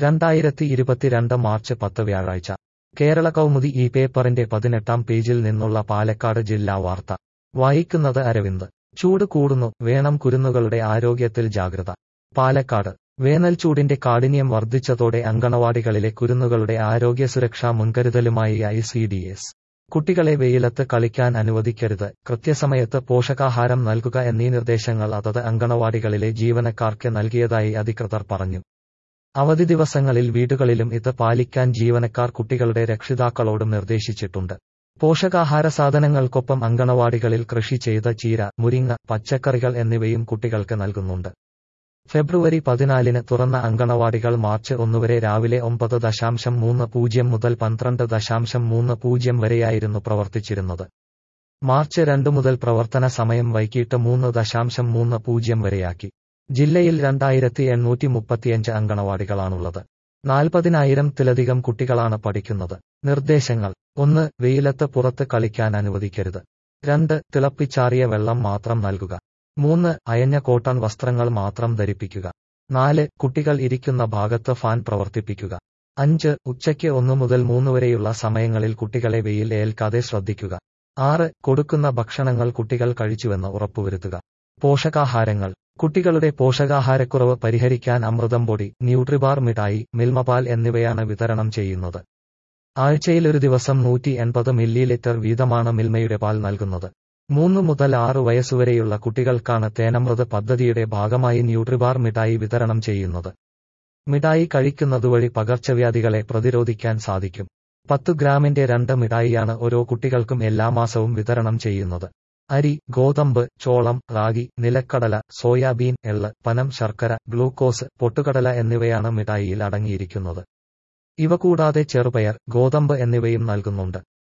രണ്ടായിരത്തി ഇരുപത്തിരണ്ട് മാർച്ച് പത്ത് വ്യാഴാഴ്ച കേരള കൗമുദി ഈ പേപ്പറിന്റെ പതിനെട്ടാം പേജിൽ നിന്നുള്ള പാലക്കാട് ജില്ലാ വാർത്ത വായിക്കുന്നത് അരവിന്ദ് ചൂട് കൂടുന്നു വേണം കുരുന്നുകളുടെ ആരോഗ്യത്തിൽ ജാഗ്രത പാലക്കാട് വേനൽ ചൂടിന്റെ കാഠിന്യം വർദ്ധിച്ചതോടെ അങ്കണവാടികളിലെ കുരുന്നുകളുടെ ആരോഗ്യ സുരക്ഷാ മുൻകരുതലുമായി ഐ സി ഡി എസ് കുട്ടികളെ വെയിലത്ത് കളിക്കാൻ അനുവദിക്കരുത് കൃത്യസമയത്ത് പോഷകാഹാരം നൽകുക എന്നീ നിർദ്ദേശങ്ങൾ അതത് അങ്കണവാടികളിലെ ജീവനക്കാർക്ക് നൽകിയതായി അധികൃതർ പറഞ്ഞു അവധി ദിവസങ്ങളിൽ വീടുകളിലും ഇത് പാലിക്കാൻ ജീവനക്കാർ കുട്ടികളുടെ രക്ഷിതാക്കളോടും നിർദ്ദേശിച്ചിട്ടുണ്ട് പോഷകാഹാര സാധനങ്ങൾക്കൊപ്പം അങ്കണവാടികളിൽ കൃഷി ചെയ്ത ചീര മുരിങ്ങ പച്ചക്കറികൾ എന്നിവയും കുട്ടികൾക്ക് നൽകുന്നുണ്ട് ഫെബ്രുവരി പതിനാലിന് തുറന്ന അങ്കണവാടികൾ മാർച്ച് ഒന്നുവരെ രാവിലെ ഒമ്പത് ദശാംശം മൂന്ന് പൂജ്യം മുതൽ പന്ത്രണ്ട് ദശാംശം മൂന്ന് പൂജ്യം വരെയായിരുന്നു പ്രവർത്തിച്ചിരുന്നത് മാർച്ച് രണ്ട് മുതൽ പ്രവർത്തന സമയം വൈകിട്ട് മൂന്ന് ദശാംശം മൂന്ന് പൂജ്യം വരെയാക്കി ജില്ലയിൽ രണ്ടായിരത്തി എണ്ണൂറ്റി മുപ്പത്തിയഞ്ച് അങ്കണവാടികളാണുള്ളത് നാൽപ്പതിനായിരത്തിലധികം കുട്ടികളാണ് പഠിക്കുന്നത് നിർദ്ദേശങ്ങൾ ഒന്ന് വെയിലത്ത് പുറത്ത് കളിക്കാൻ അനുവദിക്കരുത് രണ്ട് തിളപ്പിച്ചാറിയ വെള്ളം മാത്രം നൽകുക മൂന്ന് അയഞ്ഞ കോട്ടൺ വസ്ത്രങ്ങൾ മാത്രം ധരിപ്പിക്കുക നാല് കുട്ടികൾ ഇരിക്കുന്ന ഭാഗത്ത് ഫാൻ പ്രവർത്തിപ്പിക്കുക അഞ്ച് ഉച്ചയ്ക്ക് ഒന്നു മുതൽ മൂന്ന് വരെയുള്ള സമയങ്ങളിൽ കുട്ടികളെ വെയിൽ ഏൽക്കാതെ ശ്രദ്ധിക്കുക ആറ് കൊടുക്കുന്ന ഭക്ഷണങ്ങൾ കുട്ടികൾ കഴിച്ചുവെന്ന് ഉറപ്പുവരുത്തുക പോഷകാഹാരങ്ങൾ കുട്ടികളുടെ പോഷകാഹാരക്കുറവ് പരിഹരിക്കാൻ അമൃതം പൊടി ന്യൂട്രിബാർ മിഠായി മിൽമപാൽ എന്നിവയാണ് വിതരണം ചെയ്യുന്നത് ആഴ്ചയിൽ ഒരു ദിവസം നൂറ്റി എൺപത് മില്ലി ലിറ്റർ വീതമാണ് മിൽമയുടെ പാൽ നൽകുന്നത് മൂന്ന് മുതൽ ആറ് വയസ്സുവരെയുള്ള കുട്ടികൾക്കാണ് തേനമൃത് പദ്ധതിയുടെ ഭാഗമായി ന്യൂട്രിബാർ മിഠായി വിതരണം ചെയ്യുന്നത് മിഠായി കഴിക്കുന്നതുവഴി പകർച്ചവ്യാധികളെ പ്രതിരോധിക്കാൻ സാധിക്കും പത്ത് ഗ്രാമിന്റെ രണ്ട് മിഠായിയാണ് ഓരോ കുട്ടികൾക്കും എല്ലാ മാസവും വിതരണം ചെയ്യുന്നത് അരി ഗോതമ്പ് ചോളം റാഗി നിലക്കടല സോയാബീൻ എള്ള് പനം ശർക്കര ഗ്ലൂക്കോസ് പൊട്ടുകടല എന്നിവയാണ് മിഠായിയിൽ അടങ്ങിയിരിക്കുന്നത് ഇവ കൂടാതെ ചെറുപയർ ഗോതമ്പ് എന്നിവയും നൽകുന്നുണ്ട്